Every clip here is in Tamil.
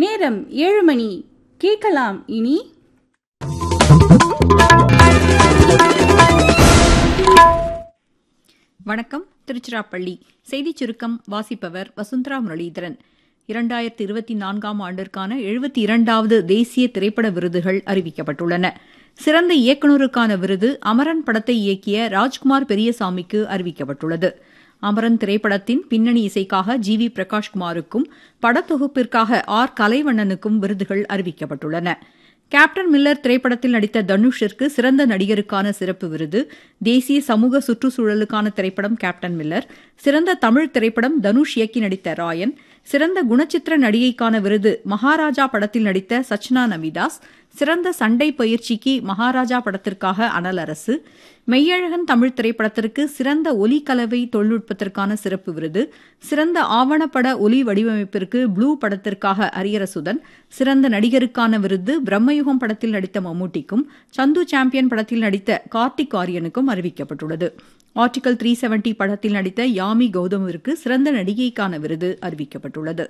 நேரம் ஏழு மணி கேட்கலாம் இனி வணக்கம் திருச்சிராப்பள்ளி செய்திச் சுருக்கம் வாசிப்பவர் வசுந்தரா முரளிதரன் இரண்டாயிரத்தி இருபத்தி நான்காம் ஆண்டிற்கான எழுபத்தி இரண்டாவது தேசிய திரைப்பட விருதுகள் அறிவிக்கப்பட்டுள்ளன சிறந்த இயக்குநருக்கான விருது அமரன் படத்தை இயக்கிய ராஜ்குமார் பெரியசாமிக்கு அறிவிக்கப்பட்டுள்ளது அமரன் திரைப்படத்தின் பின்னணி இசைக்காக ஜி வி பிரகாஷ்குமாருக்கும் படத்தொகுப்பிற்காக ஆர் கலைவண்ணனுக்கும் விருதுகள் அறிவிக்கப்பட்டுள்ளன கேப்டன் மில்லர் திரைப்படத்தில் நடித்த தனுஷிற்கு சிறந்த நடிகருக்கான சிறப்பு விருது தேசிய சமூக சுற்றுச்சூழலுக்கான திரைப்படம் கேப்டன் மில்லர் சிறந்த தமிழ் திரைப்படம் தனுஷ் இயக்கி நடித்த ராயன் சிறந்த குணச்சித்திர நடிகைக்கான விருது மகாராஜா படத்தில் நடித்த சச்னா நமிதாஸ் சிறந்த சண்டை பயிற்சிக்கு மகாராஜா படத்திற்காக அனல் அரசு மெய்யழகன் தமிழ் திரைப்படத்திற்கு சிறந்த ஒலி கலவை தொழில்நுட்பத்திற்கான சிறப்பு விருது சிறந்த ஆவணப்பட ஒலி வடிவமைப்பிற்கு ப்ளூ படத்திற்காக அரியரசுதன் சிறந்த நடிகருக்கான விருது பிரம்மயுகம் படத்தில் நடித்த மம்முட்டிக்கும் சந்து சாம்பியன் படத்தில் நடித்த கார்த்திக் ஆரியனுக்கும் அறிவிக்கப்பட்டுள்ளது ஆர்டிகல் த்ரீ செவன்டி படத்தில் நடித்த யாமி கௌதமிற்கு சிறந்த நடிகைக்கான விருது அறிவிக்கப்பட்டுள்ளது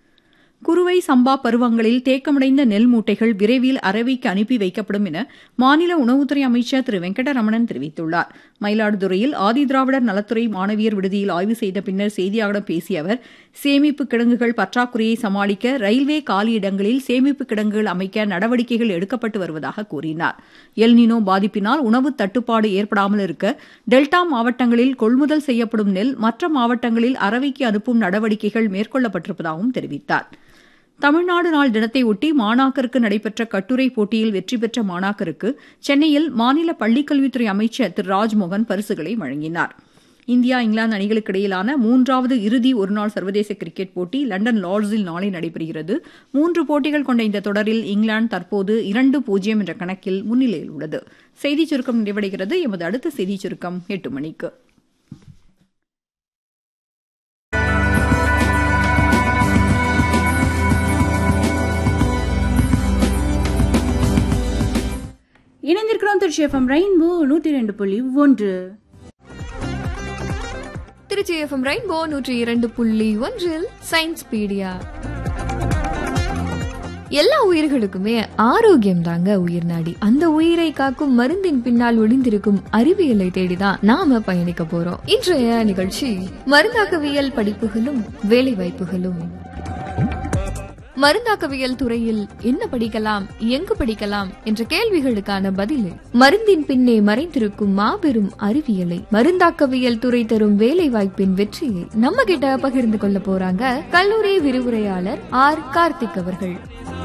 குறுவை சம்பா பருவங்களில் தேக்கமடைந்த நெல் மூட்டைகள் விரைவில் அரவைக்கு அனுப்பி வைக்கப்படும் என மாநில உணவுத்துறை அமைச்சர் திரு வெங்கடரமணன் தெரிவித்துள்ளார் மயிலாடுதுறையில் ஆதிதிராவிடர் நலத்துறை மாணவியர் விடுதியில் ஆய்வு செய்த பின்னர் செய்தியாளர்களிடம் பேசிய அவர் சேமிப்பு கிடங்குகள் பற்றாக்குறையை சமாளிக்க ரயில்வே காலியிடங்களில் சேமிப்பு கிடங்குகள் அமைக்க நடவடிக்கைகள் எடுக்கப்பட்டு வருவதாக கூறினார் எல்னினோ பாதிப்பினால் உணவு தட்டுப்பாடு ஏற்படாமல் இருக்க டெல்டா மாவட்டங்களில் கொள்முதல் செய்யப்படும் நெல் மற்ற மாவட்டங்களில் அரவைக்கு அனுப்பும் நடவடிக்கைகள் மேற்கொள்ளப்பட்டிருப்பதாகவும் தெரிவித்தார் தமிழ்நாடு நாள் தினத்தை ஒட்டி மாணாக்கருக்கு நடைபெற்ற கட்டுரை போட்டியில் வெற்றி பெற்ற மாணாக்கருக்கு சென்னையில் மாநில பள்ளிக்கல்வித்துறை அமைச்சர் திரு ராஜ்மோகன் பரிசுகளை வழங்கினார் இந்தியா இங்கிலாந்து அணிகளுக்கு இடையிலான மூன்றாவது இறுதி ஒருநாள் சர்வதேச கிரிக்கெட் போட்டி லண்டன் லார்ட்ஸில் நாளை நடைபெறுகிறது மூன்று போட்டிகள் கொண்ட இந்த தொடரில் இங்கிலாந்து தற்போது இரண்டு பூஜ்ஜியம் என்ற கணக்கில் முன்னிலையில் உள்ளது செய்திச் சுருக்கம் நிறைவடைகிறது எமது அடுத்த செய்திச் சுருக்கம் எட்டு மணிக்கு இணைந்திருக்கிறோம் திருச்சி எஃப்எம் ரெயின்போ நூற்றி ரெண்டு புள்ளி ஒன்று திருச்சி எஃப்எம் ரெயின்போ நூற்றி இரண்டு புள்ளி ஒன்றில் சயின்ஸ் பீடியா எல்லா உயிர்களுக்குமே ஆரோக்கியம் தாங்க உயிர் நாடி அந்த உயிரை காக்கும் மருந்தின் பின்னால் ஒளிந்திருக்கும் அறிவியலை தேடிதான் நாம பயணிக்க போறோம் இன்றைய நிகழ்ச்சி மருந்தாக்கவியல் படிப்புகளும் வேலை வாய்ப்புகளும் மருந்தாக்கவியல் துறையில் என்ன படிக்கலாம் எங்கு படிக்கலாம் என்ற கேள்விகளுக்கான பதிலை மருந்தின் பின்னே மறைந்திருக்கும் மாபெரும் அறிவியலை மருந்தாக்கவியல் துறை தரும் வேலை வாய்ப்பின் வெற்றியை நம்ம கிட்ட பகிர்ந்து கொள்ள போறாங்க கல்லூரி விரிவுரையாளர் ஆர் கார்த்திக் அவர்கள்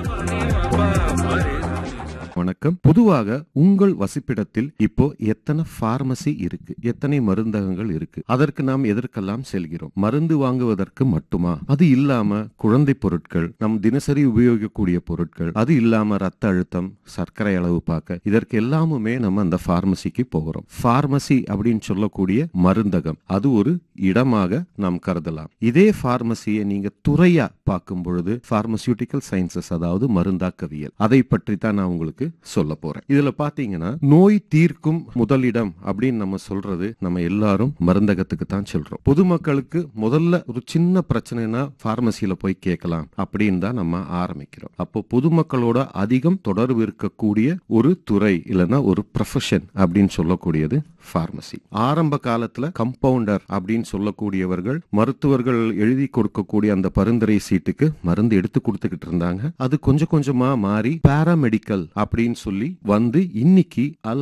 வணக்கம் பொதுவாக உங்கள் வசிப்பிடத்தில் இப்போ எத்தனை பார்மசி இருக்கு எத்தனை மருந்தகங்கள் இருக்கு அதற்கு நாம் எதற்கெல்லாம் செல்கிறோம் மருந்து வாங்குவதற்கு மட்டுமா அது இல்லாம குழந்தை பொருட்கள் நம் தினசரி உபயோகிக்கக்கூடிய பொருட்கள் அது இல்லாம ரத்த அழுத்தம் சர்க்கரை அளவு பார்க்க இதற்கு எல்லாமுமே நம்ம அந்த பார்மசிக்கு போகிறோம் பார்மசி அப்படின்னு சொல்லக்கூடிய மருந்தகம் அது ஒரு இடமாக நாம் கருதலாம் இதே பார்மசியை நீங்க துறையா பார்க்கும் பொழுது பார்மசியூட்டிக்கல் சயின்சஸ் அதாவது மருந்தாக்கவியல் அதை பற்றி தான் நான் உங்களுக்கு சொல்ல போறேன் இதுல பாத்தீங்கன்னா நோய் தீர்க்கும் முதலிடம் அப்படின்னு நம்ம சொல்றது நம்ம எல்லாரும் மருந்தகத்துக்கு தான் சொல்றோம் பொதுமக்களுக்கு முதல்ல ஒரு சின்ன பிரச்சனைனா பார்மசியில போய் கேட்கலாம் அப்படின்னு தான் நம்ம ஆரம்பிக்கிறோம் அப்போ பொதுமக்களோட அதிகம் தொடர்பு இருக்கக்கூடிய ஒரு துறை இல்லைன்னா ஒரு ப்ரொஃபஷன் அப்படின்னு சொல்லக்கூடியது பார்மசி ஆரம்ப காலத்துல கம்பவுண்டர் அப்படின்னு சொல்லக்கூடியவர்கள் மருத்துவர்கள் எழுதி கொடுக்கக்கூடிய அந்த பரிந்துரை சீட்டுக்கு மருந்து எடுத்து கொடுத்துக்கிட்டு இருந்தாங்க அது கொஞ்சம் கொஞ்சமா மாறி பாராமெடிக்கல் அப்படின்னு சொல்லி வந்து இன்னைக்கு